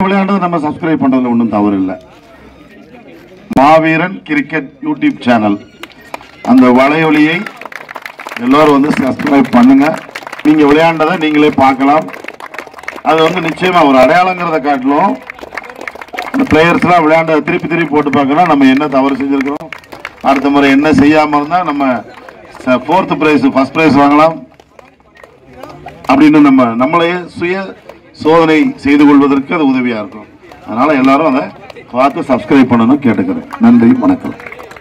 விளையாண்டது நம்ம சப்ஸ்கிரைப் பண்றதுல ஒன்றும் தவறு இல்லை மாவீரன் கிரிக்கெட் யூடியூப் சேனல் அந்த வலையொலியை எல்லோரும் வந்து சப்ஸ்கிரைப் பண்ணுங்க நீங்க விளையாண்டதை நீங்களே பார்க்கலாம் அது வந்து நிச்சயமா ஒரு அடையாளங்கிறத காட்டிலும் இந்த பிளேயர்ஸ்லாம் விளையாண்ட திருப்பி திருப்பி போட்டு பார்க்கணும் நம்ம என்ன தவறு செஞ்சிருக்கிறோம் அடுத்த முறை என்ன செய்யாம இருந்தா நம்ம ஃபோர்த் பிரைஸ் ஃபர்ஸ்ட் பிரைஸ் வாங்கலாம் அப்படின்னு நம்ம நம்மளையே சுய சோதனை செய்து கொள்வதற்கு அது உதவியா இருக்கும் அதனால எல்லாரும் அதை பார்த்து சப்ஸ்கிரைப் பண்ணணும் கேட்டுக்கிறேன் நன்றி வணக்கம்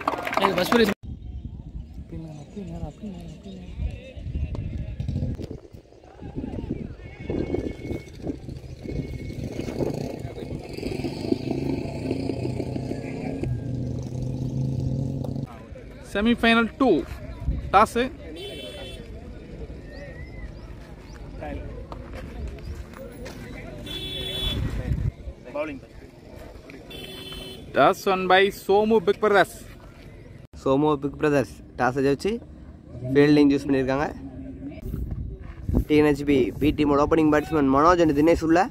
semifinal two toss toss one by Somu big brothers Somo big brothers டாஸை ஜெயிச்சு ஃபீல்டிங் சூஸ் பண்ணியிருக்காங்க டிஎன்ஹெச்பி பி டீமோட opening batsman Manoj and Dinesh உள்ள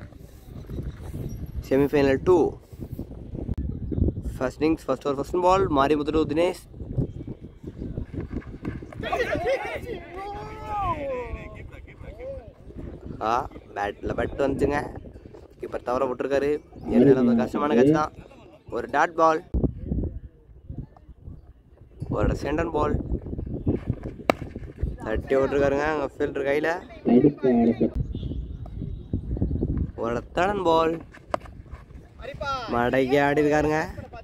semifinal two first innings first over first ball Marimuthu Dinesh ஆ பேட்டில் பேட் வந்துச்சுங்க கீப்பர் தவற விட்டுருக்காரு இருந்தாலும் கஷ்டமான கேட்ச் தான் ஒரு டாட் பால் ஒரு சென்டன் பால் தட்டி விட்டுருக்காருங்க அங்கே ஃபீல்டர் கையில் ஒரு தடன் பால் மடக்கி ஆடி இருக்காருங்க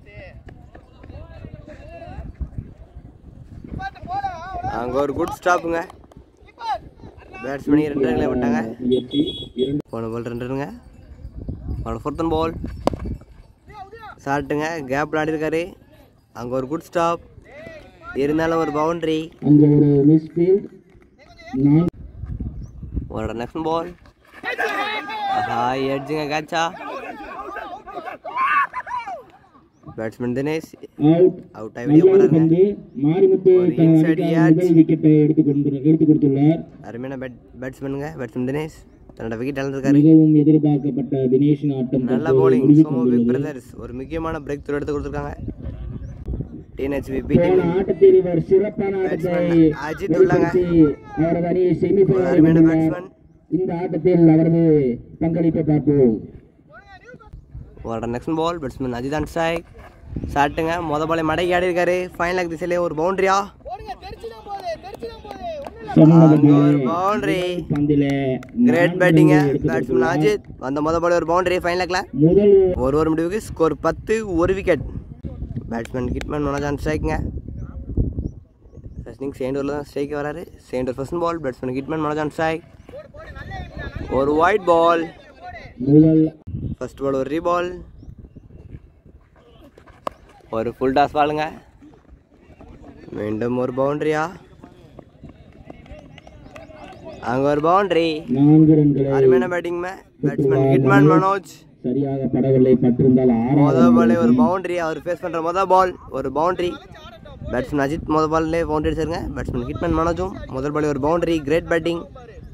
அங்கே ஒரு குட் ஸ்டாப்புங்க பேட்ஸ்மேனி ரெண்டு ரன்களை விட்டாங்க போன பால் ரெண்டு ரன்னுங்க அவனோட ஃபோர்த்தன் பால் சாப்பிட்டுங்க கேப்பில் ஆடி இருக்காரு அங்கே ஒரு குட் ஸ்டாப் இருந்தாலும் ஒரு பவுண்டரி அங்க ஒரு மிஸ்ஃபீல்ட் நான் ஒரு நெக்ஸ்ட் பால் ஆஹா எட்ஜுங்க கேட்சா பேட்ஸ்மேன் தினேஷ் அவுட் அவுட் ஆகி வெளியே போறாருங்க வந்து மாரிமுத்து ஒரு தன் inside அணிக்காக yards. முதல் விக்கெட்டை எடுத்து கொண்டு எடுத்து கொடுத்துள்ளார் அருமையான பேட் பேட்ஸ்மேனுங்க பேட்ஸ்மேன் தினேஷ் தன்னோட விக்கெட் இழந்திருக்காரு மிகவும் எதிர்பார்க்கப்பட்ட தினேஷின் ஆட்டம் நல்ல தற்போது bowling முடிவுக்கு சோமோ பிக் வந்துள்ளது. பிரதர்ஸ் ஒரு முக்கியமான பிரேக் த்ரூ எடுத்து கொடுத்துருக்காங்க டிஎன்ஹெச்பி பி போன டீம் ஆட்டத்தில் இவர் சிறப்பான ஆட்டத்தை Batsman அஜித் உள்ளாங்க. வெளிப்படுத்தி அவரது அணியை ஒரு செமிஃபைனல் அருமையான பேட்ஸ்மேன் இந்த ஆட்டத்தில் அவரது பங்களிப்பை பார்ப்போம் ஒரு நெக்ஸ்ட் பால் பேட்ஸ்மேன் அஜிதான் சாய் சாட்டுங்க மொத பாலை மடக்கி ஆடி இருக்காரு ஃபைனல் திசையிலே ஒரு பவுண்டரியா அங்க ஒரு பவுண்டரி பந்தில கிரேட் பேட்டிங்க பேட்ஸ்மேன் அஜித் அந்த மொத பால் ஒரு பவுண்டரி ஃபைனல் முதல் ஒரு ஒரு முடிவுக்கு ஸ்கோர் பத்து ஒரு விக்கெட் பேட்ஸ்மேன் கிட்மேன் மனோஜான் ஸ்ட்ரைக்குங்க ஃபர்ஸ்ட் செகண்ட் ஓவரில் தான் ஸ்ட்ரைக்கு வராரு second over first ball batsman hitman மனோஜான் ஸ்ட்ரைக் ஒரு ஒயிட் பால் முதல் ஃபர்ஸ்ட் பால் ஒரு ரீபால் ஒரு ஃபுல் டாஸ் பாலுங்க மீண்டும் ஒரு பவுண்டரியா அங்கே ஒரு பவுண்டரி நான்கு ரன்களை அருமையான பேட்டிங் பேட்ஸ்மேன் கிட்மேன் மனோஜ் சரியாக படவில்லை பட்டிருந்தால் மொத ஆறாவது பால் ஒரு பவுண்டரி அவர் ஃபேஸ் பண்ற மொத பால் ஒரு பவுண்டரி பேட்ஸ்மேன் அஜித் மொதல் பால்லே பவுண்டரி அடிச்சிருங்க பேட்ஸ்மேன் ஹிட்மேன் மனோஜும் முதல் பால் ஒரு பவுண்டரி கிரேட் பேட்டிங்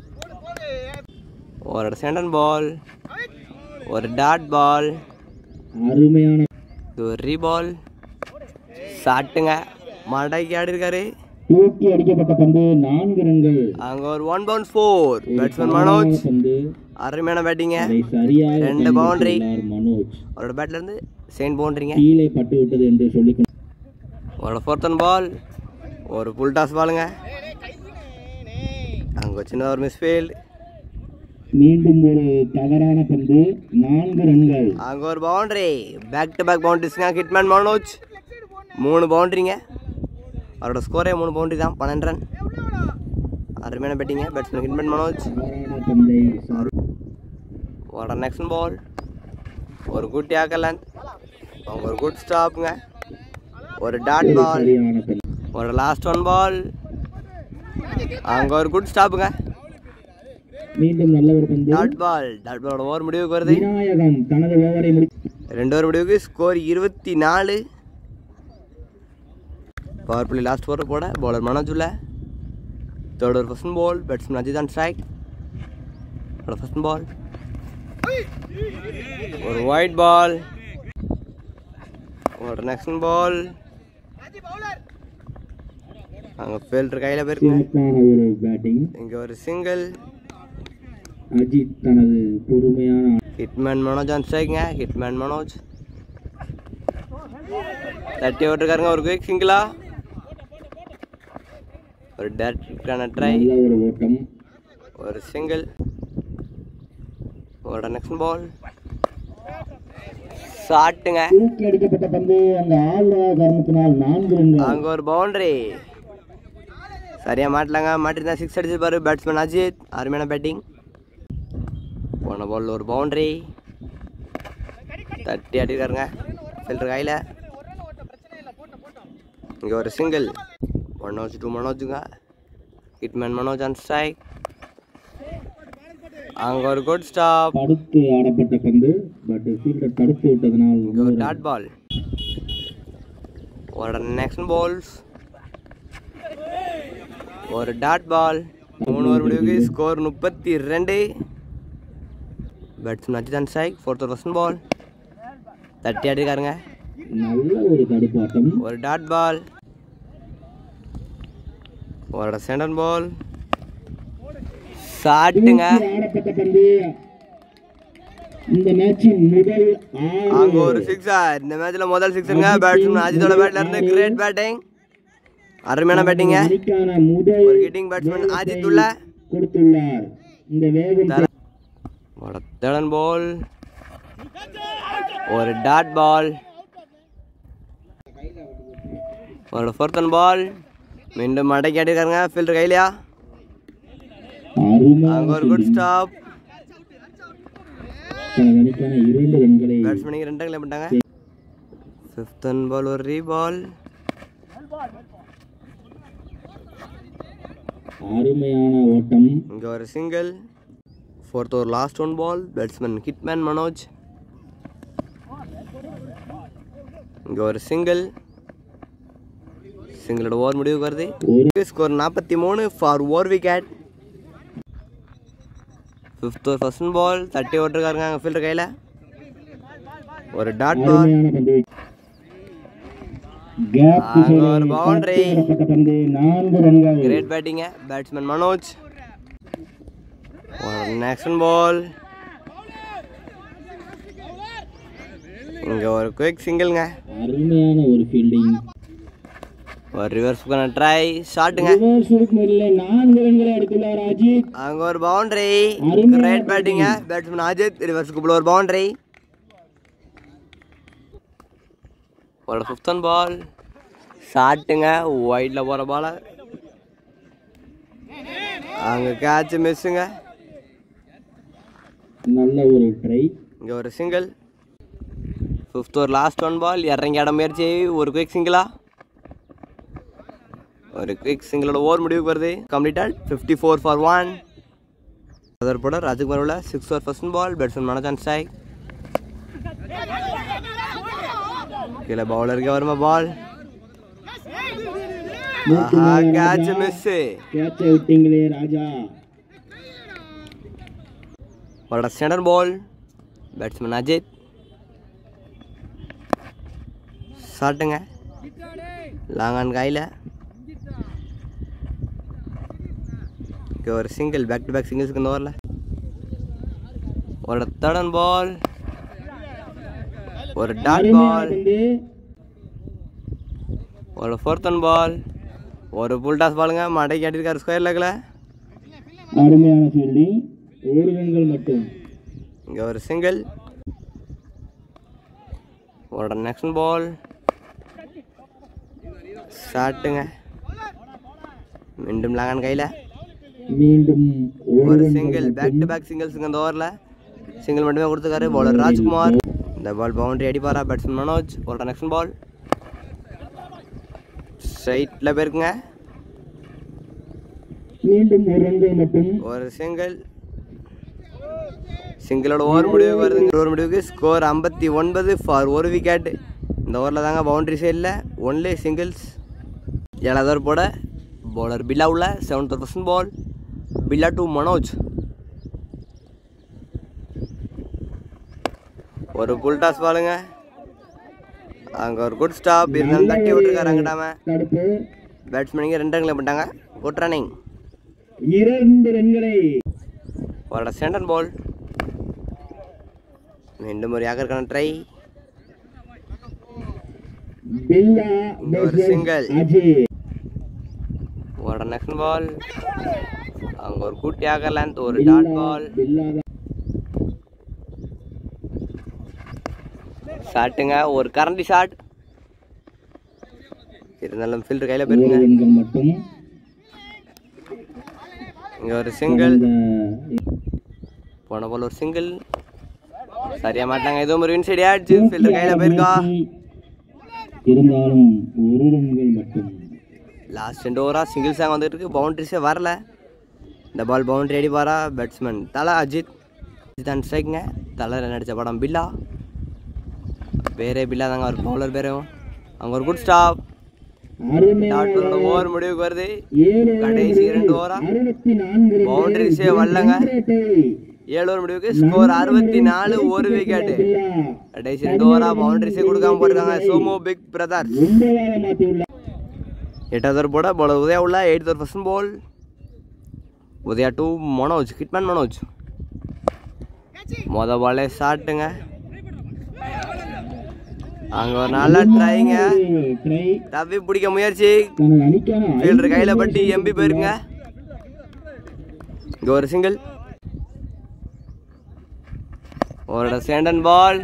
ஒரு சென்டன் பால் ஒரு டாட் பால் அருமையான இது ஒரு ரீபால் சாட்டுங்க மடக்கி ஆடி இருக்காரு தூக்கி அடிக்கப்பட்ட பந்து நான்கு ரன்கள் அங்க ஒரு one bound four batsman Manoj பந்து அருமையான பேட்டிங்க அதை சரியாக ரெண்டு boundary. பயன்படுத்தியுள்ளார் மனோஜ் அவரோட பேட்ல இருந்து செகண்ட் பவுண்டரிங்க கீழே பட்டு விட்டது என்று சொல்லி ஒரு ஃபோர்த்தன் பால் ஒரு ஃபுல் டாஸ் பாலுங்க அங்கே சின்னதாக ஒரு மிஸ்ஃபீல்டு மீண்டும் ஒரு தவறான பந்து நான்கு ரன்கள் அங்கே ஒரு பவுண்டரி பேக் டு பேக் பவுண்டரிஸ்ங்க ஹிட்மேன் மனோஜ் மூணு பவுண்டரிங்க அவரோட ஸ்கோரே மூணு பவுண்டரி தான் பன்னெண்டு ரன் அருமையான பேட்டிங்க பேட்ஸ்மேன் ஹிட்மேன் மனோஜ் தவறான பந்தை ஒரு நெக்ஸ்ட் பால் ஒரு குட் யாக்கலன் அவங்க ஒரு குட் ஸ்டாப்புங்க ஒரு டாட் பால் சரியான பந்து ஒரு லாஸ்ட் ஒன் பால் அங்கே ஒரு குட் ஸ்டாப்புங்க மீண்டும் நல்ல ஒரு பந்து டாட் பால் டாட் பாலோட ஓவர் முடிவுக்கு வருது விநாயகம் தனது ஓவரை முடி ரெண்டு ஓவர் முடிவுக்கு ஸ்கோர் இருபத்தி நாலு பவர் பிளே லாஸ்ட் ஓவர் போட பவுலர் மனோஜ் உள்ள third over first ball batsman Ajith on strike first ball ஒரு ஒயிட் பால் ஒரு நெக்ஸ்ட் பால் அங்கே ஃபீல்டர் கையில் போயிருக்குங்க சிறப்பான ஒரு பேட்டிங் இங்கே ஒரு சிங்கிள் அஜித் தனது பொறுமையான ஹிட்மேன் மனோஜ் ஆன் ஸ்ட்ரைக்குங்க ஹிட்மேன் மனோஜ் தட்டி விட்டுருக்காருங்க ஒரு குயிக் சிங்கிளா ஒரு டேரக்டான ட்ரை நல்ல ஒரு ஓட்டம் ஒரு சிங்கிள் ஒரு நெக்ஸ்ட் பால் ஷாட்டுங்க தூக்கி அடிக்கப்பட்ட பந்து அந்த ஆழ்வார் காரணத்தினால் நான்கு ரன்கள் அங்க ஒரு பவுண்டரி சரியா மாட்டலாங்க மாட்டிருந்தா சிக்ஸ் அடிச்சிருப்பாரு பேட்ஸ்மேன் அஜித் அருமையான பேட்டிங் போன பால் ஒரு பவுண்டரி தட்டி அடிக்காருங்க ஃபில்டர் கையில் இங்கே ஒரு சிங்கிள் மனோஜ் டூ மனோஜுங்க ஹிட்மேன் மனோஜ் ஆன் ஸ்ட்ரைக் அங்கே ஒரு குட் ஸ்டாப் தடுத்து ஆடப்பட்ட பந்து பட் ஃபீல்டர் தடுத்து விட்டதனால் இங்கே ஒரு டாட் பால் ஒரு நெக்ஸ்ட் பால்ஸ் ஒரு டாட் பால் மூணு ஓவர் முடிவுக்கு ஸ்கோர் முப்பத்தி ரெண்டு பேட்ஸ்மேன் அஜிதான் strike fourth over first ball தட்டி அடிக்காருங்க நல்ல ஒரு தடுப்பாட்டம் ஒரு டாட் பால் ஒரு சென்டர் பால் ஷாட்டுங்க ஆடப்பட்ட பந்து இந்த மேட்சின் முதல் அங்க ஆறு ஒரு சிக்ஸர் இந்த மேட்ச்ல முதல் சிக்ஸருங்க பேட்ஸ்மேன் அஜித்தோட பேட்ல இருந்து கிரேட் பேட்டிங் அருமையான பேட்டிங்க அணிக்கான முதல் ஒரு ஹிட்டிங் பேட்ஸ்மேன் அஜித் உள்ள கொடுத்துள்ளார் இந்த வேகம் தேர்டன் பால் ஒரு டாட் பால் ஒரு ஃபோர்த்தன் பால் மீண்டும் மடக்கி அடிக்கிறாங்க ஃபீல்டர் கையிலையா அருமை அங்க ஒரு குட் ஸ்டாப் தனது அணிக்கான இரண்டு ரன்களை பேட்ஸ்மேனுக்கு ரெண்டு கிளை பண்ணிட்டாங்க ஃபிஃப்த்தன் பால் ஒரு ரீபால் அருமையான ஓட்டம் இங்கே ஒரு சிங்கிள் ஃபோர்த் ஒரு last one ball batsman hitman Manoj இங்கே ஒரு சிங்கிள் சிங்கிளோட ஓவர் முடிவுக்கு வருது ஒரு ஸ்கோர் நாற்பத்தி மூணு ஃபார் ஓவர் விக்கெட் ஃபிஃப்த் ஒரு ஃபர்ஸ்ட் பால் தட்டி ஓட்டிருக்காருங்க அங்கே ஃபீல்டர் கையில் ஒரு டாட் பால் அருமையான பந்து கேப் அங்க ஒரு boundary. பந்து நான்கு ரன்கள் கிரேட் பேட்டிங்க பேட்ஸ்மேன் மனோஜ் ஒரு நெக்ஸ்ட் பால் இங்கே ஒரு குயிக் சிங்கிள்ங்க அருமையான ஒரு ஃபீல்டிங் ஒரு ரிவர்ஸ் பண்ண ட்ரை ஷாட்டுங்க இல்லை நான்கு ரன்களை எடுத்துள்ளார் அஜித் அங்கே ஒரு பவுண்டரி அருமையான கிரேட் பேட்டிங்க பேட்ஸ்மேன் அஜித் ரிவர்ஸ் குப்பில் ஒரு பவுண்டரி ஒரு ஃபிஃப்த் பால் ஷாட்டுங்க ஒயிட்டில் போகிற பால அங்கே கேட்ச் மிஸ்ஸுங்க நல்ல ஒரு ட்ரை இங்கே ஒரு சிங்கிள் ஃபிஃப்த் ஒரு லாஸ்ட் ஒன் பால் இறங்கி இடம் முயற்சி ஒரு குயிக் சிங்கிளா ஒரு குயிக் சிங்கிளோட ஓவர் முடிவுக்கு வருது completed fifty four for one other போட ராஜகுமார் உள்ள six over first ball batsman மனோஜான் ஸ்ட்ரைக் கீழே பவுலருக்கு வருமா பால் கேட்ச் மிஸ்ஸு கேட்சை விட்டீங்களே ராஜா அவரோட சென்டர் பால் பேட்ஸ்மேன் அஜித் ஷாட்டுங்க லாங் ஆன் கையில் இங்கே ஒரு சிங்கிள் பேக் டு பேக் சிங்கிள்ஸ்க்கு இந்த ஓவரில் ஒரு தேர்ட் பால் ஒரு டாட் பால் வந்து ஒரு ஃபோர்த் பால் ஒரு புல் டாஸ் பாலுங்க மடக்கி அடிருக்காரு ஸ்கொயர் லெக்கில் அருமையான ஃபீல்டிங் ஒரு ரன்கள் மட்டும் இங்கே ஒரு சிங்கிள் ஒரு நெக்ஸ்ட் பால் ஷாட்டுங்க மீண்டும் லாங்கன் கையில் மீண்டும் ஒரு ஒரு ரன்கள் சிங்கிள் பேக் டு பேக் சிங்கிள்ஸுங்க இந்த ஓவரில் சிங்கிள் மட்டுமே கொடுத்துருக்காரு பவுலர் ராஜ்குமார் இந்த பால் பவுண்டரி அடிப்பாரா பேட்ஸ்மேன் மனோஜ் ஒரு நெக்ஸ்ட் பால் ஸ்ட்ரைட்டில் போயிருக்குங்க மீண்டும் ஒரு ரன்கள் மட்டும் ஒரு சிங்கிள் சிங்கிளோட ஓவர் முடிவுக்கு வருதுங்க ஓவர் முடிவுக்கு ஸ்கோர் ஐம்பத்தி ஒன்பது ஃபார் ஒரு விக்கெட் இந்த ஓவரில் தாங்க பவுண்டரி சைடில் ஒன்லி சிங்கிள்ஸ் ஏழாவது ஓவர் போட பவுலர் பில்லா உள்ள seventh percent ball Billa to Manoj ஒரு புல் டாஸ் பாலுங்க அங்கே ஒரு குட் ஸ்டாப் இருந்தாலும் தட்டி விட்டுருக்காரு அங்கிட்டாம தடுப்பு பேட்ஸ்மேனிங்க ரெண்டு ரன்களை பண்ணிட்டாங்க குட் ரன்னிங் இரண்டு ரன்களை ஒரு சென்டன் பால் மீண்டும் ஒரு யாக்கருக்கான ட்ரை பில்லா இங்க ஒரு versus single. அஜய் ஒரு நெக்ஸ்ட் பால் அங்கே ஒரு குட் யாக்கர் லென்த் ஒரு டாட் பால் பில்லா தான் ஷாட்டுங்க ஒரு கரண்டி ஷாட் இருந்தாலும் ஃபீல்டர் கையில் ஒரு போயிருங்க ரன்கள் மட்டும் இங்கே ஒரு சிங்கிள் இந்த போன போல் ஒரு சிங்கிள் சரியா மாட்டாங்க ஏதோ ஒரு வின் சைடு ஆயிடுச்சு ஃபீல்டர் கையில் போயிருக்கா இருந்தாலும் ஒரு ரன்கள் மட்டும் லாஸ்ட் ரெண்டு ஓவராக சிங்கிள் சாங் வந்துட்டு இருக்கு பவுண்டரிஸே வரல இந்த பால் பவுண்டரி அடிப்பாரா பேட்ஸ்மேன் தலை அஜித் அஜித் அண்ட் ஸ்ட்ரைக்குங்க தலை ரன் அடித்த படம் பில்லா பேரே பில்லா தாங்க ஒரு பவுலர் பேரும் அங்கே ஒரு குட் ஸ்டாப் டாட் பாலோட ஓவர் முடிவுக்கு வருது ஏழு கடைசி ரெண்டு ஓவரா அறுபத்தி நான்கு பவுண்டரிஸே வரலங்க ஏழு ஓவர் முடிவுக்கு ஸ்கோர் அறுபத்தி நாலு ஒரு விக்கெட்டு கடைசி ரெண்டு ஓவரா பவுண்டரிஸே கொடுக்காம போயிருக்காங்க சோமோ பிக் பிரதர் ஒன்பதாக மாற்றியுள்ளார் எட்டாவது over போட போல உதயா உள்ள eight over first ball Udaya to Manoj hitman Manoj மொத பாலே ஷாட்டுங்க அங்க ஒரு நல்ல ட்ரைங்க ட்ரை தப்பி பிடிக்க முயற்சி தனது அணிக்கான ஃபீல்டர் கையில பட்டி எம்பி போயிருங்க இங்க ஒரு சிங்கிள் ஒரு சேண்டன் பால்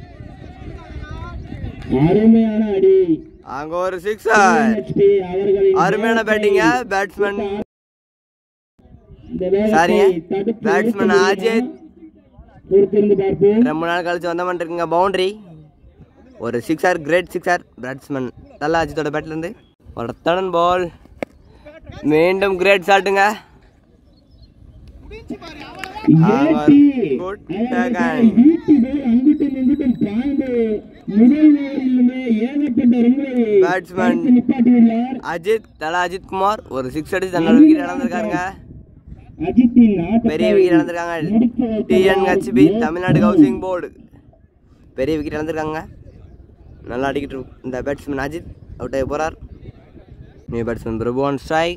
அருமையான அடி அங்க ஒரு சிக்ஸர் HP அவர்களின் அருமையான பேட்டிங்க பேட்ஸ்மேன் இந்த வேகத்தை சாரிங்க தடுத்து பேட்ஸ்மேன் அஜித் பொறுத்திருந்து பார்ப்போம் ரொம்ப நாள் கழிச்சு வந்த மாதிரி இருக்குங்க பவுண்டரி ஒரு சிக்ஸர் கிரேட் சிக்ஸர் பேட்ஸ்மேன் நல்லா அஜித்தோட பேட்ல இருந்து ஒரு தடன் பால் மீண்டும் கிரேட் ஷாட்டுங்க அவர் good taken. ஈட்டி பேர் அங்கிட்டும் இங்கிட்டும் பாய்ந்து முதல் ஓவரிலுமே ஏகப்பட்ட ரன்களை Batsman. தடுத்து நிப்பாட்டியுள்ளார் அஜித் தலா அஜித் குமார் ஒரு சிக்ஸ் அடிச்சு தன்னோட விக்கெட் இழந்திருக்காருங்க அஜித்தின் ஆட்டத்தை பெரிய விக்கெட் இழந்திருக்காங்க முடித்து வைத்ததால் டிஎன்ஹெச்பி தமிழ்நாடு ஹவுசிங் போர்டு பெரிய விக்கெட் இழந்திருக்காங்க நல்லா அடிக்கிட்டு இருக்கு. இந்த பேட்ஸ்மேன் அஜித் அவுட் ஆகி போறார் new batsman Prabhu on strike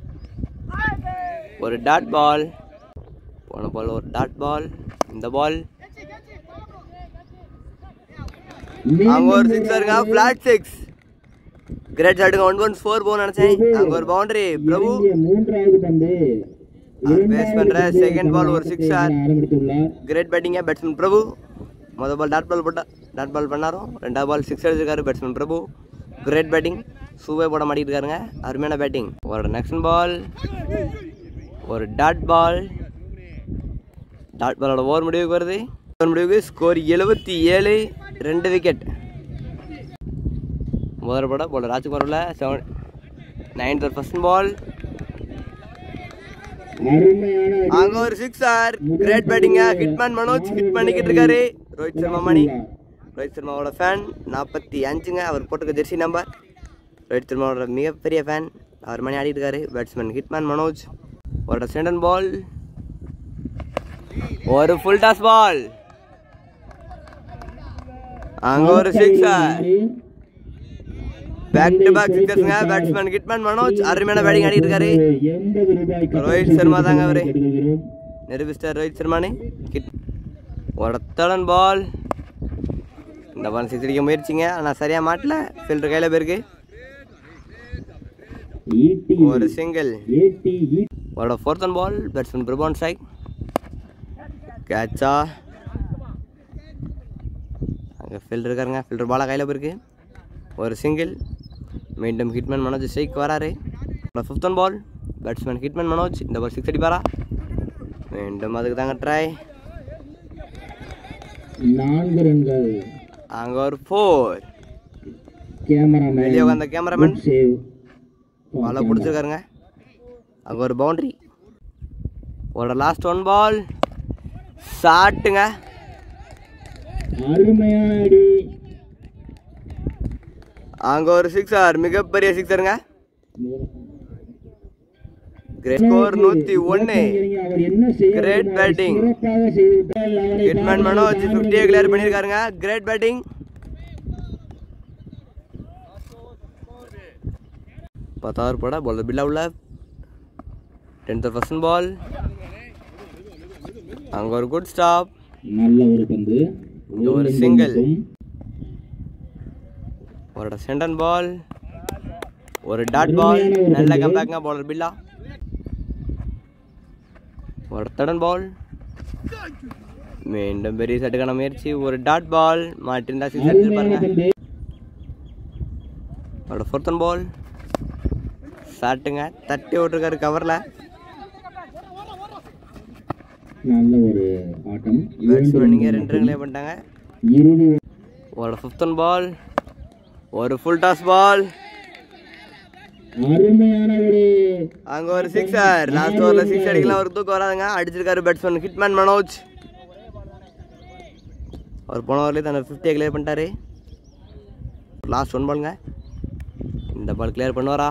ஒரு டாட் பால் போன பால் ஒரு டாட் பால் இந்த பால் அங்க ஒரு சிக்ஸருங்க ஃபிளாட் சிக்ஸ் கிரேட் ஷாட்டுங்க ஒன் ஒன் ஃபோர் போன்னு நினைச்சேன் அங்க ஒரு பவுண்டரி பிரபு இந்திய மூன்றாவது பந்து பேஸ் பண்ற செகண்ட் பால் ஒரு சிக்ஸர் ஆரம்பித்துள்ளார் கிரேட் பேட்டிங்க பேட்ஸ்மேன் பிரபு மொதல் பால் டாட் பால் போட்டா டாட் பால் பண்ணாரும் ரெண்டாவது பால் சிக்ஸ் அடிச்சிருக்காரு பேட்ஸ்மேன் பிரபு கிரேட் பேட்டிங் ஷூவே போட மாட்டிருக்காருங்க அருமையான பேட்டிங் ஒரு நெக்ஸ்ட் பால் ஒரு டாட் பால் டாட் பாலோட ஓவர் முடிவுக்கு வருது ஓவர் முடிவுக்கு ஸ்கோர் எழுபத்தி ஏழு ரெண்டு விக்கெட் முதல் படம் போல ராஜ்குமார் உள்ள செவன் நைன்த் ஃபர்ஸ்ட் பால் அருமையான அடி. அங்க ஒரு சிக்ஸர் கிரேட் பேட்டிங்க ஹிட்மேன் மனோஜ் ஹிட் பண்ணிக்கிட்டு இருக்காரு ரோஹித் சர்மா மணி ரோஹித் சர்மாவோட ஃபேன் நாற்பத்தி அஞ்சுங்க அவர் போட்டிருக்க ஜெர்சி நம்பர் ரோஹித் சர்மாவோட மிகப்பெரிய ஃபேன் அவர் மணி ஆடிட்டு இருக்காரு பேட்ஸ்மேன் ஹிட்மேன் மனோஜ் ஒரு சென்டன் பால் ஒரு ஃபுல் டாஸ் பால் அங்க ஒரு சிக்ஸர் பேக் டு பேக் சிக்ஸர்ஸ்ங்க பேட்ஸ்மேன் ஹிட்மேன் மனோஜ் அருமையான பேட்டிங் ஆடிட்டு இருக்காரு எண்பது ரூபாய்க்கு ரோஹித் சர்மா தாங்க அவரு. கேட்டுக்கொள்கிறோம். நிரூபிஸ்டர் ரோஹித் சர்மானே கிட் ஒருத்தடன் பால் இந்த பால் சிக்ஸ் அடிக்க முயற்சிங்க ஆனால் சரியாக மாட்டல ஃபில்டர் கையில் போயிருக்கு ஈட்டி ஒரு சிங்கிள் ஏட்டி ஈட்டி ஒரு fourth one ball batsman Prabhu on strike கேட்சா அங்கே ஃபீல்டர் இருக்காருங்க ஃபில்டர் பாலாக கையில் போயிருக்கு ஒரு சிங்கிள் மீண்டும் ஹிட்மேன் மனோஜ் ஸ்ட்ரைக் வராரு fifth one ball batsman hitman Manoj இந்த பால் சிக்ஸ் அடிப்பாரா மீண்டும் அதுக்கு தாங்க ட்ரை நான்கு ரன்கள் அங்கே ஒரு ஃபோர் கேமராமேன் வெளியே உட்காந்த கேமராமேன் சேவ் பாலை பிடிச்சிருக்காருங்க அங்கே ஒரு பவுண்ட்ரி ஒரு லாஸ்ட் ஒன் பால் ஷாட்டுங்க அருமையான அடி அங்கே ஒரு சிக்ஸர் மிகப்பெரிய சிக்ஸருங்க கிரேட் ஸ்கோர் நூற்றி ஒன்று அவர் என்ன செய்ய Great வேண்டுமோ அதை batting. சிறப்பாக செய்துவிட்டால் அவரை ஹிட்மேன் மனோஜ் ஃபிஃப்டியை கிளியர் பண்ணியிருக்காருங்க கிரேட் பேட்டிங் பத்தாவது போட பால் பில்லா உள்ள டென்த் ஃபர்ஸ்ட் பால் அங்கே ஒரு குட் ஸ்டாப் நல்ல ஒரு பந்து இங்க ஒரு single. ஒரு சென்டன் பால் ஒரு டாட் பால் நல்ல கம்பேக்ங்க பாலர் பில்லா ஒரு தடன் பால் மீண்டும் பெரிய சட்டுக்கான முயற்சி ஒரு டாட் பால் மாட்டிருந்தா சிக்ஸ் அடிச்சிருப்பாருங்க பந்து அவரோட ஃபோர்த்தன் பால் சாட்டுங்க தட்டி விட்டுருக்காரு கவரில் நல்ல ஒரு ஆட்டம் பேட்ஸ்மேன் நீங்கள் ரெண்டு ரன்களே பண்ணிட்டாங்க இறுதி ஒரு ஃபிஃப்த்தன் பால் ஒரு ஃபுல் டாஸ் பால் அருமையான ஒரு அங்க ஒரு சிக்ஸர் லாஸ்ட் ஓவர்ல சிக்ஸ் அடிக்கலாம் ஒரு தூக்கம் வராதுங்க அடிச்சிருக்காரு பேட்ஸ்மேன் ஹிட்மேன் மனோஜ் அவர் போன ஓவர்லேயே தன்னோட ஃபிஃப்டியை கிளியர் பண்ணிட்டாரு லாஸ்ட் ஒன் பாலுங்க இந்த பால் கிளியர் பண்ணுவாரா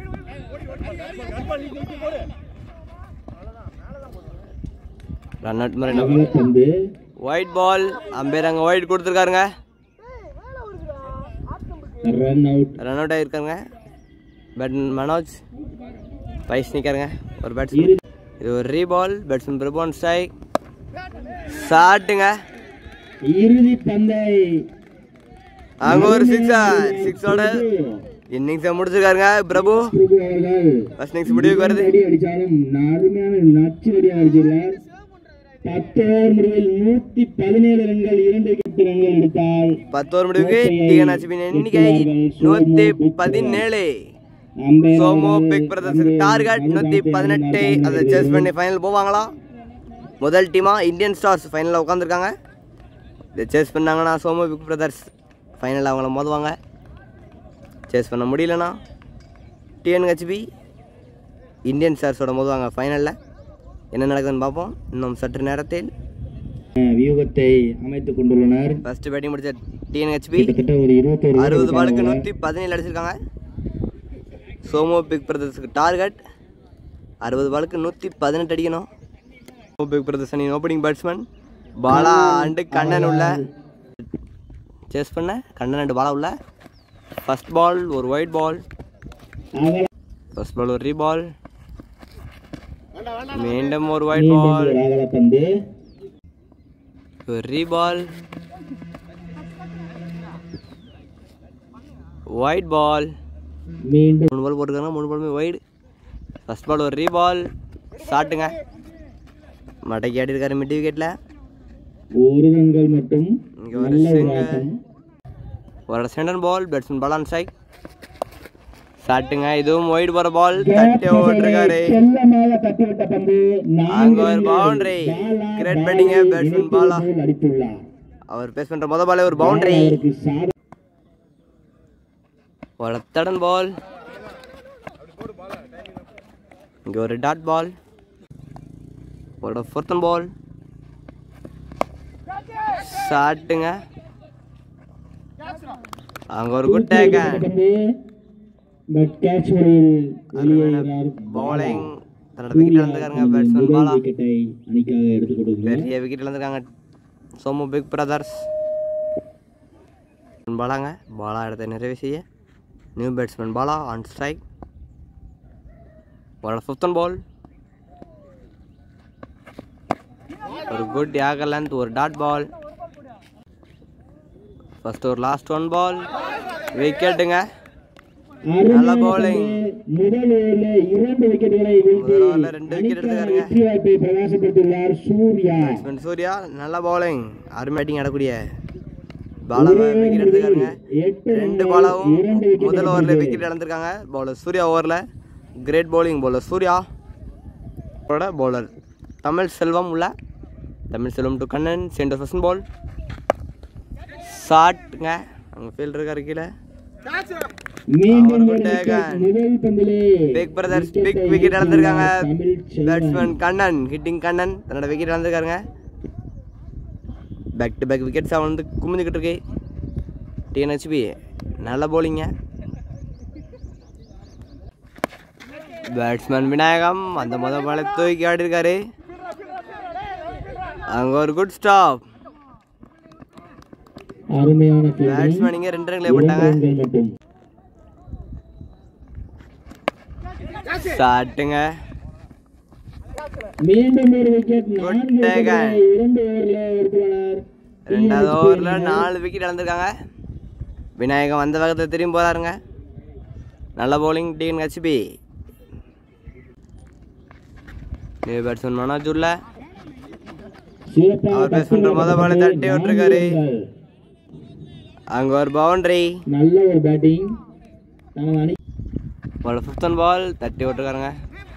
ரன் அவுட் மாதிரி அகல பந்து ஒயிட் பால் அம்பேர் அங்கே ஒயிட் கொடுத்துருக்காருங்க ரன் அவுட் ரன் அவுட் ஆகிருக்காருங்க பேட் மனோஜ் பைஸ் நிற்காருங்க ஒரு பேட்ஸ்மேன் இது ஒரு ரீபால் பேட்ஸ்மேன் பிரபோன் ஸ்ட்ரைக் சாட்டுங்க இறுதி பந்தை அங்க ஒரு சிக்ஸர் சிக்ஸோட இன்னிங்ஸை முடிச்சிருக்காருங்க பிரபு பிரபு அவர்கள் ஃபர்ஸ்ட் இன்னிங்ஸ் முடிவுக்கு வருது அடி அடிச்சாலும் அருமையான நச்சு அடி அடிச்சிருக்கார் பத்து ஓவர் முடிவில் நூத்தி பதினேழு ரன்கள் இரண்டு விக்கெட் ரன்கள் எடுத்தால் பத்து ஓவர் முடிவுக்கு டிஎன்ஹெச்பின் எண்ணிக்கை நூத்தி பதினேழு அம்பையர் சோமோ பிக் பிரதர்ஸுக்கு டார்கெட் நூத்தி பதினெட்டு அதை சேஸ் பண்ணி ஃபைனல் போவாங்களா முதல் டீமா இந்தியன் ஸ்டார்ஸ் ஃபைனலில் உட்காந்துருக்காங்க இதை சேஸ் பண்ணாங்கன்னா சோமோ பிக் பிரதர்ஸ் ஃபைனலில் அவங்கள மோதுவாங்க சேஸ் பண்ண முடியலனா டிஎன்ஹெச்பி இந்தியன் ஸ்டார்ஸோட மோதுவாங்க ஃபைனலில் என்ன நடக்குதுன்னு பார்ப்போம் இன்னும் சற்று நேரத்தில் வியூகத்தை அமைத்துக் கொண்டுள்ளனர் ஃபர்ஸ்ட் பேட்டிங் முடிச்ச டிஎன்ஹெச்பி கிட்டத்தட்ட ஒரு இருபத்தொரு அறுபது பாலுக்கு நூற்றி பதினேழு அடிச்சிருக்காங்க சோமோ பிக் பிரதர்ஸுக்கு டார்கெட் அறுபது பாலுக்கு நூற்றி பதினெட்டு அடிக்கணும் சோமோ பிக் பிரதர்ஸ் அணியின் opening batsman Bala and Kannan உள்ள சேஸ் பண்ண கண்ணன் அண்டு பாலா உள்ள ஃபர்ஸ்ட் பால் ஒரு ஒயிட் பால் அகல ஃபர்ஸ்ட் பால் ஒரு ரீபால் மீண்டும் ஒரு ஒயிட் பால் ஒரு அகல பந்து ஒரு ரீபால் ஒயிட் பால் மீண்டும் மூணு பால் போட்டிருக்காங்க மூணு பாலுமே வைடு ஃபர்ஸ்ட் பால் ஒரு ரீபால் ஷாட்டுங்க மட்டைக்கு ஆடி இருக்காரு மிட் விக்கெட்டில் ஒரு ரன்கள் மட்டும் இங்க ஒரு நல்ல ஒரு single. ஆட்டம் ஒரு centre ball batsman ball on strike ஷாட்டுங்க இதுவும் ஒயிட் போகிற பால் தட்டி ஓட்டிருக்காரு செல்லமாக தட்டிவிட்ட பந்து அங்க ஒரு பவுண்டரி கிரேட் பேட்டிங்க பேட்ஸ்மேன் பாலா அடித்துள்ளார் அவர் பேஸ் பண்ணுற முத பாலே ஒரு பவுண்டரி அவருக்கு சாத ஒரு தடன் பால் இங்கே ஒரு டாட் பால் ஒரு ஃபோர்த்தன் பால் ஷாட்டுங்க அங்கே ஒரு குட் டேக்கன் பந்து பட் கேட்ச் முறையில் வெளியேறார் பவுலிங் தன்னோட விக்கெட் இழந்துருக்காருங்க பேட்ஸ்மேன் பாலா விக்கெட்டை அணிக்காக எடுத்துக் கொடுக்கிறார் பெரிய விக்கெட் இழந்திருக்காங்க சோமு பிக் பிரதர்ஸ் பாலாங்க பாலா இடத்தை நிறைவு செய்ய new batsman Bala on strike ஒரு ஃபிஃப்த்தன் பால் ஒரு குட் யாகர் லென்த் ஒரு டாட் பால் ஃபர்ஸ்ட் ஒரு லாஸ்ட் ஒன் பால் விக்கெட்டுங்க நல்ல bowling. முதல் ஓவரில் இரண்டு விக்கெட்டுகளை வீழ்த்தி முதல் ஓவரில் ரெண்டு விக்கெட் அணிக்கான எடுத்துக்காருங்க வெற்றி வாய்ப்பை பிரகாசப்படுத்தியுள்ளார் சூர்யா பேட்ஸ்மேன் சூர்யா நல்ல பவுலிங் அருமேட்டிங் ஆடக்கூடிய பாலர் விக்கெட் எடுத்துக்காருங்க எட்டு ரெண்டு ரன்கள், பாலாவும் இரண்டு wicket முதல் ஓவரில் எடுத்தது. விக்கெட் இழந்திருக்காங்க பவுலர் சூர்யா ஓவரில் great bowling bowler Surya bowler Tamil Selvam உள்ள Tamil Selvam to Kannan centre first ball ஷாட்டுங்க அங்கே ஃபீல்ட் இருக்காரு கீழே மீண்டும் அவர் ஒரு good wicket. taken. முதல் பந்திலே பிக் பிரதர்ஸ் பிக் wicket-ஐ விக்கெட் இழந்திருக்காங்க தமிழ் செல்வம். பேட்ஸ்மேன் கண்ணன் ஹிட்டிங் கண்ணன் தன்னோட விக்கெட் இழந்திருக்காருங்க பேக் டு பேக் விக்கெட்ஸ் அவன் வந்து குமிஞ்சுக்கிட்டு இருக்கு டிஎன்ஹெச்பி நல்ல bowling-ங்க பேட்ஸ்மேன் விநாயகம் அந்த முத பாலை தூக்கி ஆடி இருக்காரு அங்க ஒரு குட் ஸ்டாப் அருமையான fielding. பேட்ஸ்மேன் இங்க ரெண்டு ரன் இரண்டு பண்ணாங்க ரன்கள் மட்டும் சாட்டுங்க மீண்டும் ஒரு விக்கெட் நான்கு taken. விக்கெட்டுகளை இரண்டு ஓவர்ல எடுத்துள்ளனர் ரெண்டாவது ஓவர்ல நாலு விக்கெட் இழந்திருக்காங்க விநாயகம் வந்த வேகத்தில் திரும்பி போறாருங்க நல்ல bowling TNHB new batsman Manoj உள்ள சிறப்பாக அவர் பேஸ் பண்ற முத பாலை தட்டி விட்டுருக்காரு. நான்கு அங்க ஒரு பவுண்டரி நல்ல ஒரு பேட்டிங் தனது அணி ஒரு ஃபிஃப்த் பால் தட்டி விட்டுருக்காருங்க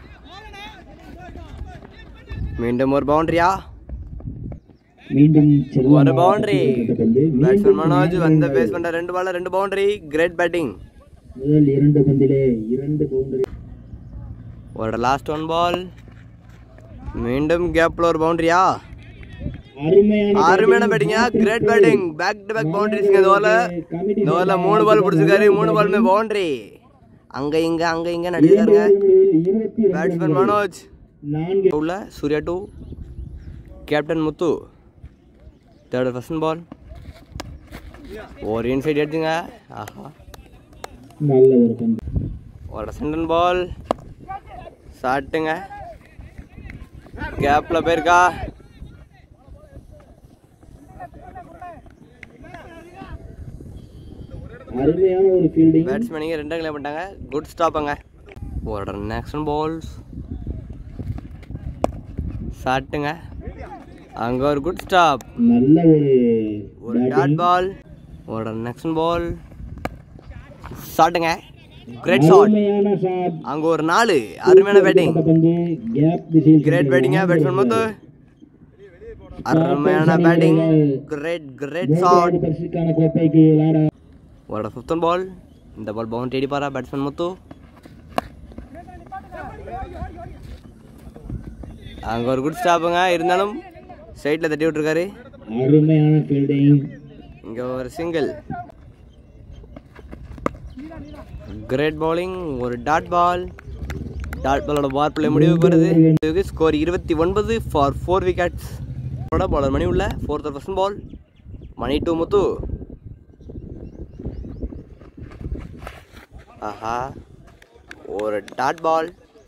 மீண்டும் ஒரு பவுண்டரியா மீண்டும் செல்வம் ஒரு பவுண்டரி பந்து. பேட்ஸ்மேன் மீண்டும் மனோஜ் நான்கு வந்த ரன்கள். பேஸ் பண்ற ரெண்டு பால்ல ரெண்டு பவுண்டரி கிரேட் பேட்டிங் முதல் இரண்டு பந்திலே இரண்டு பவுண்டரி ஒரு லாஸ்ட் ஒன் பால் மீண்டும் கேப்ல ஒரு பவுண்டரியா அருமையான அருமையான பேட்டிங்க great batting back to back பவுண்டரிஸ்ங்க இந்த ஓவர்ல இந்த ஓவர்ல மூணு பால் பிடிச்சிருக்காரு மூணு பாலுமே பவுண்டரி அங்க இங்க அங்க இங்க நடிச்சிருக்காருங்க இருபத்தி பேட்ஸ்மேன் மனோஜ் நான்கு உள்ள Surya to captain Muthu third first ball ஒரு இன்சைட் எடுத்துங்க ஆஹா நல்ல ஒரு பந்து ஒரு சென்டன் பால் சாட்டுங்க கேப்ல போயிருக்கா அருமையான ஒரு ஃபீல்டிங் பேட்ஸ்மேனிங்க ரெண்டு கிளை பண்ணிட்டாங்க குட் ஸ்டாப்புங்க ஒரு நெக்ஸ்ட் பால்ஸ் சாட்டுங்க அங்க ஒரு குட் ஸ்டாப் நல்ல ஒரு ஒரு டாட் பால் ஒரு நெக்ஸ்ட் பால் ஷாட்டுங்க கிரேட் ஷாட் அருமையான ஷாட் அங்க ஒரு நாலு அருமையான பேட்டிங் பந்து கேப் திசையில் கிரேட் பேட்டிங்க பேட்ஸ்மேன் மொத்து அருமையான பேட்டிங் கிரேட் கிரேட் ஷாட் மூன்றாவது பரிசுக்கான கோப்பைக்கு விளையாட ஒரு ஃபிஃப்த் பால் இந்த பால் பவுண்டரி அடிப்பாரா பேட்ஸ்மேன் முத்து அங்க ஒரு குட் ஸ்டாப்புங்க இருந்தாலும் ஸ்ட்ரைட்ல தட்டி விட்டுருக்காரு அருமையான ஃபீல்டிங் இங்க ஒரு சிங்கிள் கிரேட் பவுலிங் ஒரு டாட் பால் டாட் பாலோட பால் பிளே முடிவுக்கு வருது ஸ்கோர் இருபத்தி ஒன்பது for four wickets bowler Mani உள்ள fourth first ball Mani to Muthu ஆஹா ஒரு டாட் பால்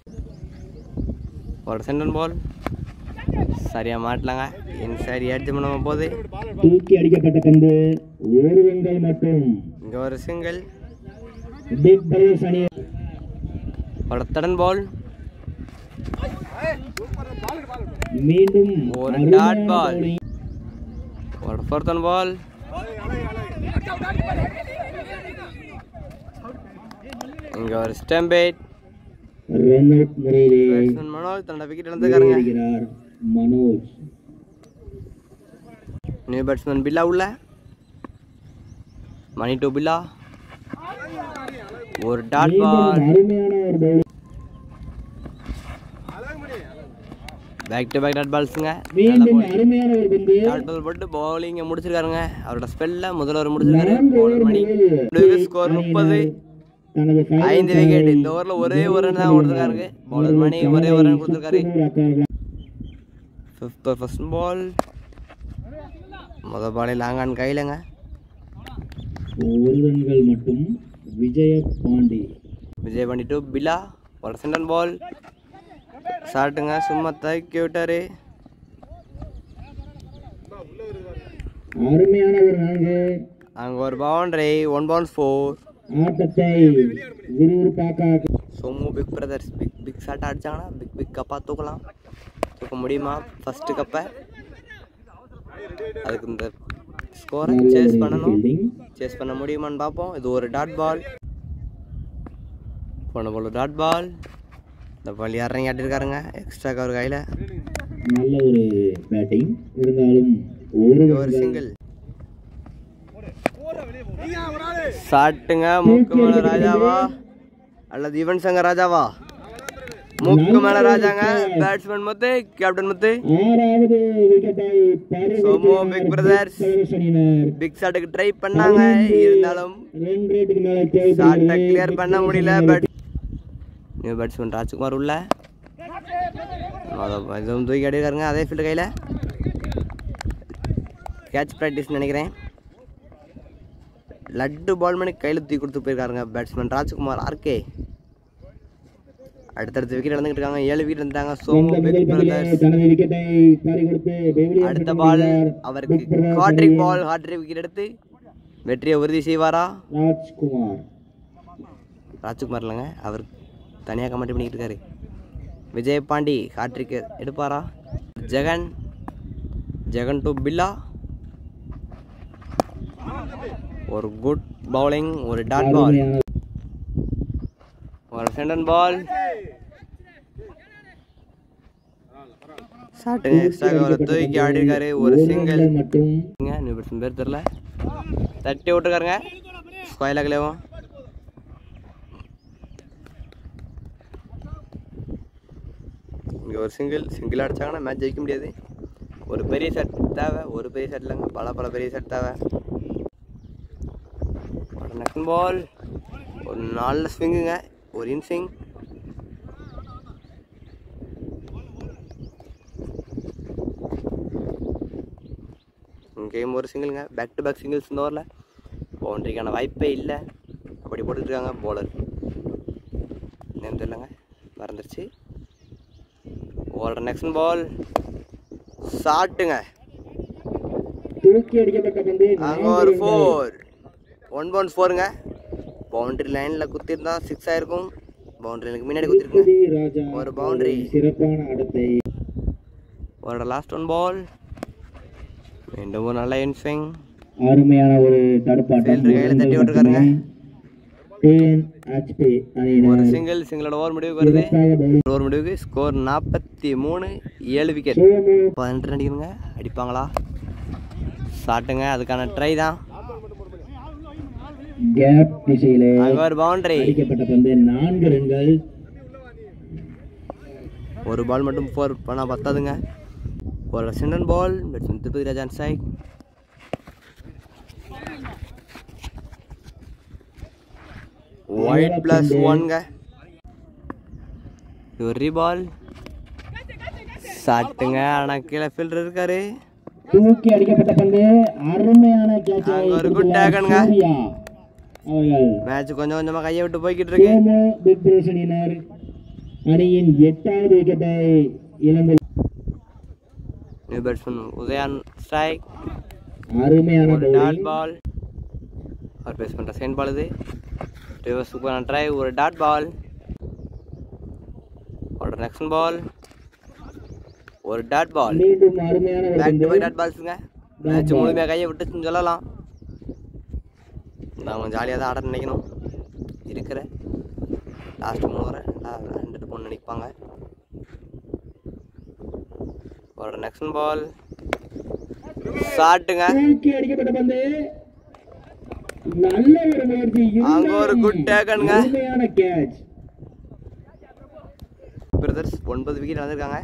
ஒரு சென்டன் பால் சரியா மாட்டலாங்க இன்சைட் ஏட்ஜ் பண்ண போகுது தூக்கி அடிக்கப்பட்ட பந்து ஒரு ரன்கள் மட்டும் இங்க ஒரு சிங்கிள் பிக் பிரதர்ஸ் அணி ஒரு தடன் பால் மீண்டும் ஒரு அருமையான டாட் பால் bowling. ஒரு ஃபோர்த்தன் பால் இங்க ஒரு ஸ்டம்பேட் ரன் அவுட் முறையிலே பேட்ஸ்மேன் மனோஜ் தன்னோட விக்கெட் இழந்துக்காருங்க விளையாடுகிறார் மனோஜ் நியூ பேட்ஸ்மேன் பில்லா உள்ள மணி டூ பில்லா ஒரு டாட் மீண்டும் பால் அருமையான ஒரு bowling back to back dot பால்ஸுங்க மீண்டும் அருமையான ஒரு பந்து டாட் பால் போட்டு பவுலிங்க முடிச்சிருக்காருங்க அவரோட ஸ்பெல்ல முதல்ல ஒரு முடிச்சிருக்காரு நான்கு bowler ஓவர் மணி முடிவில் ஸ்கோர் முப்பது தனது final ஐந்து விக்கெட் இந்த ஓவர்ல ஒரே ஒரு ரன் தான் கொடுத்துருக்காரு பவுலர் மணி ஒரே ஒரு ரன் கொடுத்துருக்காரு சுற்றுகிறார்கள். ஃபிஃப்த் ஃபர்ஸ்ட் பால் முத பாலே லாங் ஆன் கையிலங்க ஒரு ரன்கள் மட்டும் விஜய பாண்டி விஜய் பாண்டி டூ பில்லா ஒரு சென்டன் பால் ஷாட்டுங்க சும்மா தக்கி விட்டாரு அருமையான ஒரு நான்கு அங்க ஒரு பவுண்டரி ஒன் பவுண்ட் ஃபோர் ஆட்டத்தை விறுவிறுப்பாக்க Somu big brothers big big shot அடிச்சாங்கன்னா பிக் பிக் கப்பாக தூக்கலாம் தூக்க முடியுமா ஃபர்ஸ்ட் கப்பை அதுக்கு இந்த ஸ்கோரை சேஸ் பண்ணணும் ஃபீல்டிங் சேஸ் பண்ண முடியுமான்னு பார்ப்போம் இது ஒரு டாட் பால் போன பால் ஒரு டாட் பால் இந்த பால் இறங்கி ஆட்டிருக்காருங்க எக்ஸ்ட்ரா கவர் கையில் நல்ல ஒரு பேட்டிங் இருந்தாலும் ஒரு இங்க ஒரு சிங்கிள் ஷாட்டுங்க முக்கு மேல ராஜாவா அல்லது யுவன் சங்கர் ராஜாவா முக்கு மேல ராஜாங்க பேட்ஸ்மேன் முத்து கேப்டன் முத்து ஆறாவது விக்கெட்டை சோமு பிக் பிரதர்ஸ் அணியினர் பிக் ஷாட்டுக்கு ட்ரை பண்ணாங்க இருந்தாலும் ரன் ரேட்டுக்கு மேல ஷாட்டை தேவைப்படுகிறது கிளியர் பண்ண முடியல பட் நியூ பேட்ஸ்மேன் ராஜ்குமார் உள்ள அதான் இதுவும் தூக்கி அடிக்காருங்க அதே ஃபீல்டு கையில் கேட்ச் ப்ராக்டிஸ் நினைக்கிறேன் லட்டு பால் பண்ணி கையில் தூக்கி கொடுத்து போயிருக்காருங்க பேட்ஸ்மேன் ராஜ்குமார் ஆர்கே அடுத்தடுத்த விக்கெட் இழந்துக்கிட்டு இருக்காங்க ஏழு விக்கெட் இருந்தாங்க சோமு இந்த முதல் பிக் பந்திலே பிரதர்ஸ் தனது விக்கெட்டை பறி கொடுத்து பெவிலியன் அடுத்த சுற்று பால் முடிந்தார். அவருக்கு பிக் பிரதர்ஸ் ஹாட்ரிக் அணியின் பால் ஹாட்ரிக் விக்கெட் எடுத்து வெற்றியை உறுதி செய்வாரா ராஜ்குமார் ராஜ்குமார் இல்லைங்க அவர் தனியாக கமெண்ட் பண்ணிக்கிட்டு இருக்காரு விஜய் பாண்டி ஹாட்ரிக் எடுப்பாரா ஜெகன் ஜெகன் டு பில்லா ஒரு குட் பவுலிங் ஒரு டாட் பால் அருமையான ஒரு சென்டன் பால் ஷாட்டுங்க எக்ஸ்ட்ரா கவரை தூக்கி ஆடி இருக்காரு ஒரு சிங்கிள் ரன்கள் மற்றும் நியூ பேட்ஸ்மேன் பேர் தெரில தட்டி விட்டுருக்காருங்க ஸ்கொயர் லெக்லேவும் இங்கே ஒரு சிங்கிள் சிங்கிள் அடிச்சாங்கன்னா மேட்ச் ஜெயிக்க முடியாது ஒரு பெரிய செட் தேவை ஒரு பெரிய செட் இல்லைங்க பல பல பெரிய செட் தேவை நெக்ஸ்ட் பால் ஒரு நல்ல ஸ்விங்குங்க ஒரு இன்சிங் கேம் ஒரு சிங்கிளுங்க பேக் டு பேக் சிங்கிள்ஸ் இந்த ஓவரில் பவுண்டரிக்கான வாய்ப்பே இல்லை அப்படி போட்டுட்டு இருக்காங்க bowler நேம் தெரியலங்க மறந்துருச்சு ஓடுற நெக்ஸ்ட் பால் ஷாட்டுங்க தூக்கி அடிக்கப்பட்ட பந்து அங்கே ஒரு ஃபோர் ஒன் பவுன்ஸ் ஃபோருங்க பவுண்டரி லைனில் குத்திருந்தா சிக்ஸ் ஆயிருக்கும் பவுண்டரி லைனுக்கு முன்னாடி குத்திருக்குங்க திருப்பதி ராஜா ஒரு boundary. சிறப்பான ஆட்டத்தை ஒரு லாஸ்ட் ஒன் பால் மீண்டும் ஒரு நல்ல இன்ஸ்விங் அருமையான ஒரு தடுப்பாட்டம் Fielder கையில தட்டி விட்டுருக்காருங்க. டேன் ஹெச்பி ஒரு அணியினர் சிங்கிள் சிங்கிளோட ஓவர் முடிவுக்கு வருது சிறப்பாக bowling. ஓவர் முடிவுக்கு ஸ்கோர் நாற்பத்தி மூணு ஏழு விக்கெட் சோமு பதினெட்டு ரன் அடிக்கணுங்க அடிப்பாங்களா ஷாட்டுங்க அதுக்கான ட்ரை தான் கேப் திசையிலே அங்கே ஒரு பவுண்டரி அடிக்கப்பட்ட பந்து நான்கு ரன்கள் ஒரு பால் மட்டும் ஃபோர் பண்ணால் பத்தாதுங்க ஒரு centre ball batsman Tirupati Rajan Sai wide plus ஒன்ங்க ஒரு பால் ஷாட்டுங்க ஆனால் கீழே ஃபீல்டர் இருக்காரு தூக்கி அடிக்கப்பட்ட பந்து அருமையான கேட்ச் அங்க ஒரு good tackle-ங்க. அவர்கள் மேட்ச் கொஞ்சம் கொஞ்சமாக கையை விட்டு போய்கிட்டு இருக்கு சோமு பிக் பிரதர்ஸ் அணியினர் அணியின் எட்டாவது விக்கெட்டை இழந்து நியூ பேட்ஸ்மேன் உதயான் ஸ்ட்ரைக் அருமையான ஒரு டாட் bowling. பால் அவர் பேஸ் பண்ணுற செகண்ட் பால் இது ரிவர்ஸ் சூப்பரான ட்ரை ஒரு டாட் பால் ஒரு நெக்ஸ்ட் பால் ஒரு டாட் பால் மீண்டும் அருமையான ஒரு பேக் டு பந்து. பேக் டாட் பால்ஸுங்க மேட்ச் ball. முழுமையாக கையை விட்டுச்சுன்னு சொல்லலாம் நாங்கள் ஜாலியாக தான் ஆட நினைக்கணும் இருக்கிற லாஸ்ட் மூணு வரை ரெண்டு பொண்ணு நினைப்பாங்க ஒரு நெக்ஸ்ட் பால் ஷாட்டுங்க தூக்கி அடிக்கப்பட்ட பந்து நல்ல ஒரு முயற்சி அங்க ஒரு இருந்தாலும் good tackle-ங்க. அருமையான கேட்ச் பிரதர்ஸ் ஒன்பது விக்கெட் வந்திருக்காங்க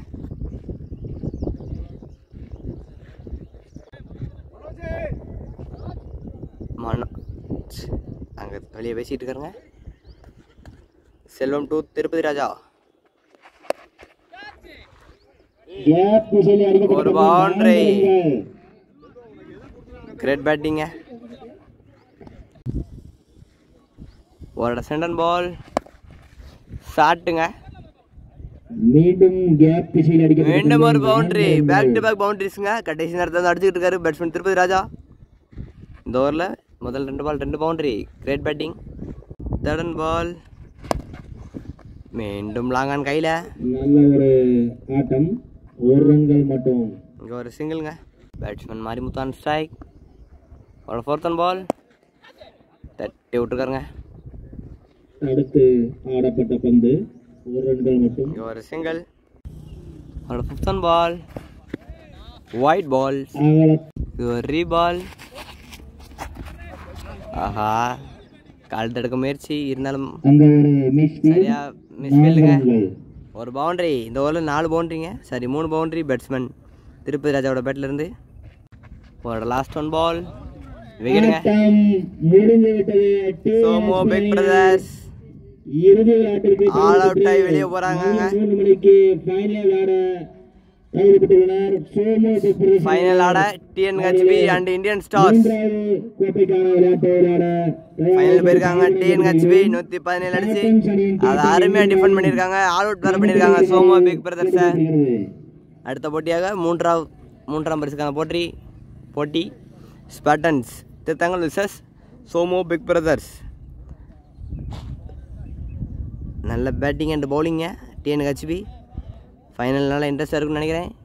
மனோ அங்கே வெளியே பேசிட்டு இருக்காருங்க செல்வம் டூ திருப்பதி ராஜா கேப் திசையில் அடிக்கப்பட்ட ஒரு பந்து boundary. நான்கு ரன்கள். கிரேட் பேட்டிங்க ஒரு சென்டன் பால் ஷாட்டுங்க மீண்டும் கேப் திசையில் அடிக்கப்பட்ட மீண்டும் ஒரு பந்து பவுண்டரி நான்கு பேக் டு ரன்கள். பேக் பவுண்டரிஸுங்க கடைசி நேரத்தில் வந்து அடிச்சுக்கிட்டு இருக்காரு பேட்ஸ்மேன் திருப்பதி ராஜா இந்த ஓவரில் முதல் ரெண்டு பால் ரெண்டு boundary great batting third ball மீண்டும் லாங்கான் கையில் நல்ல ஒரு ஆட்டம் ஒரு ரன்கள் மட்டும் இங்கே ஒரு சிங்கிள்ங்க பேட்ஸ்மேன் மாரிமுத்தான் ஸ்ட்ரைக் ஒரு ஃபோர்த்தன் பால் தட்டி விட்டுருக்காருங்க அடுத்து ஆடப்பட்ட பந்து ஒரு ரன்கள் மட்டும் இங்கே ஒரு சிங்கிள் ஒரு ஃபிஃப்த்தன் பால் ஒயிட் பால் அகல இது ஒரு ரீபால் ஆஹா கால் தடுக்க முயற்சி இருந்தாலும் அங்க ஒரு மிஸ் சரியா மிஸ் நான்கு ஃபீல்டுங்க ரன்கள் ஒரு பவுண்டரி இந்த ஓவரில் நாலு பவுண்டரிங்க சரி மூணு பவுண்டரி பேட்ஸ்மேன் திருப்பதி ராஜாவோட பேட்ல இருந்து ஒரு லாஸ்ட் ஒன் பால் விக்கெட்டுங்க ஆட்டம் முடிந்து விட்டது சோமோ பிக் பிரதர்ஸ் இறுதி விளையாட்டிற்கு All out ஆகி வெளியே போறாங்கங்க. மூணு மணிக்கு ஃபைனல் விளையாட தகுதி பெற்றுள்ளனர் சோமு பிக் பிரதர்ஸ் ஃபைனல் ஆட டிஎன்ஹெச்பி அண்ட் இந்தியன் ஸ்டார்ஸ் மூன்றாவது கோப்பைக்கான விளையாட்டு விளையாட ஃபைனல் போயிருக்காங்க டிஎன்ஹெச்பி நூற்றி பதினேழு அடிச்சு அதை அருமையாக டிஃபெண்ட் பண்ணியிருக்காங்க ஆல் அவுட் வேறு பண்ணியிருக்காங்க சோமோ பிக் பிரதர்ஸை அடுத்த போட்டியாக மூன்றாம் மூன்றாம் பரிசுக்கான போட்டி போட்டி ஸ்பேட்டன்ஸ் திருத்தங்கள் விசஸ் சோமோ பிக் பிரதர்ஸ் நல்ல பேட்டிங் அண்ட் பவுலிங்க டிஎன்ஹெச்பி ஃபைனல் நல்லா இன்ட்ரெஸ்டாக இருக்குன்னு நினைக்கிறேன்